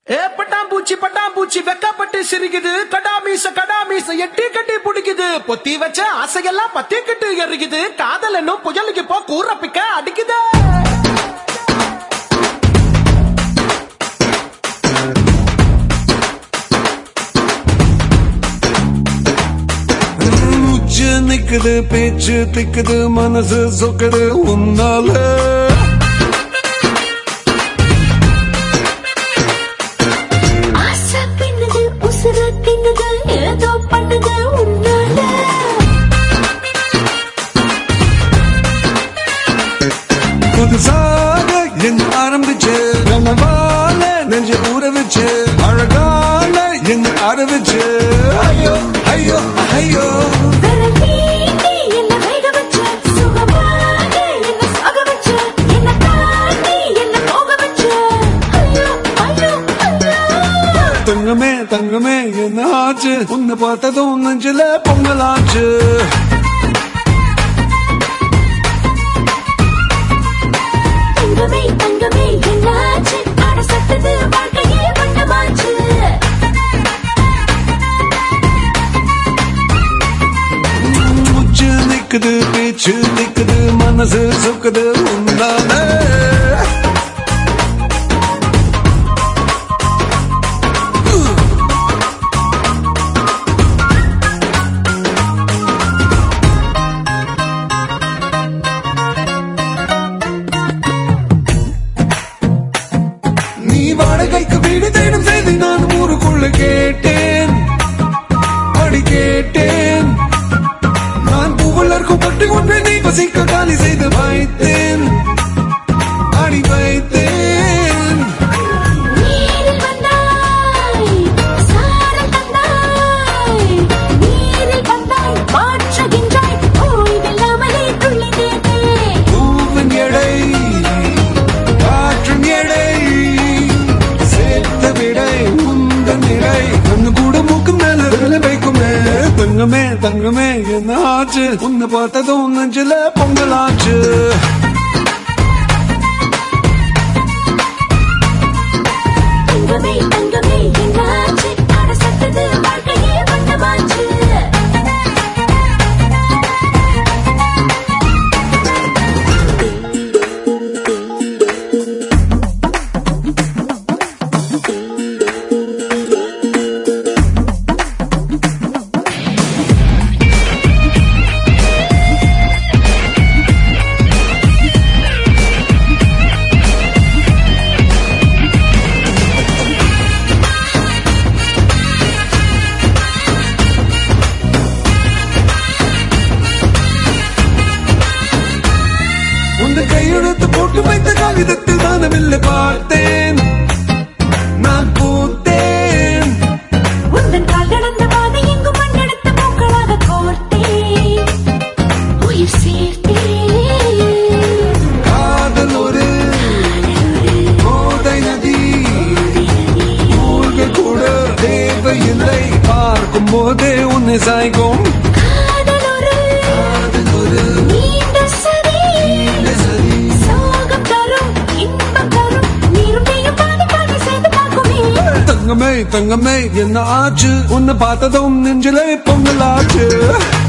ஏ பட்டாம்பூச்சி பட்டாம்பூச்சி வெக்கப்பட்டு சிரிக்குது கடாமீச கடாமீச எட்டி கட்டி பிடிக்குது பொத்தி வச்ச ஆசையெல்லாம் பத்தி கட்டு எறிக்குது காதல் என்னும் புயலுக்கு போ கூற பிக்க அடிக்குது மூச்சு நிக்குது பேச்சு திக்குது மனசு சொக்குது உன்னால ஆசை பின்னுது உசுர தின்னுது ஏதோ பண்ணுது உன்னால புதுசாக என் ஆரம்பிச்சு கனவால நெஞ்ச ஊற வச்சு அழகால என் ஆரம்பிச்சு ஐயோ ஐயோ ஐயோ விரல் நீட்டி என்னை வேக வச்ச, சுகமாக என்னை சாக வச்ச, என்னை தாண்டி என்னை போக வச்ச. ஐயோ, ஐயோ, ஐயோ. தங்கமே தங்கமே என்ன ஆச்சு உன்னை பார்த்ததும் நெஞ்சில பொங்கலாச்சு தங்கமே, தங்கமே, என்னாச்சு? அட சத்தது வாழ்க்கையே வண்ணமாச்சு. மூச்சு நிக்குது பேச்சு நிக்குது மனசு சொக்குது உன்னால நீ வாடகைக்கு வீடு தேடும் செய்தி நான் ஊருக்குள்ள கேட்டேன் அடி கேட்டேன் நான் பூவலர்க்கும் பட்டு ஒன்றை நீ பசிக்க காலி செய்து வைத்தேன் அடி வைத்தேன் நீரில் வந்தாய், சாரல் தந்தாய். நீரில் வந்தாய், மாற்றுகின்றாய். ஓய்வில்லாமலே துள்ளினேனே. பூவின் எடை காற்றின் எடை சேர்த்த விடை உந்தன் நிலை கண்ணு கூட மூக்கு மேல விரல வைக்குமே தங்கமே தங்கமே என்ன ஆச்சு உன்னை பார்த்ததும் நெஞ்சில பொங்கலாச்சு தங்கமே, தங்கமே, என்னாச்சு? அட சத்தது வாழ்க்கையே வண்ணமாச்சு. உன் கையெழுத்து போட்டு வைத்த காகிதத்தில் தானவில்லை பார்த்தேன் நான் பூத்தேன் உந்தன் கால் கடந்த பாதை எங்கும் மண்ணெடுத்த பூக்களாக கோர்த்தேன். உயிர் சேர்த்தேன். காதல் ஒரு கோதை நதி மூழ்க கூட தேவையில்லை பார்க்கும் போதே உன்னை சாய்க்கும் காதல் ஒரு காதல் ஒரு நீண்ட சரி. சரி சோகம் தரும், இன்பம் தரும். நீரும் நீயும் பாதி பாதி சேர்ந்து பார்க்குமே. தங்கமே தங்கமே என்ன ஆச்சு உன்னை பார்த்ததும் நெஞ்சிலே பொங்கலாச்சு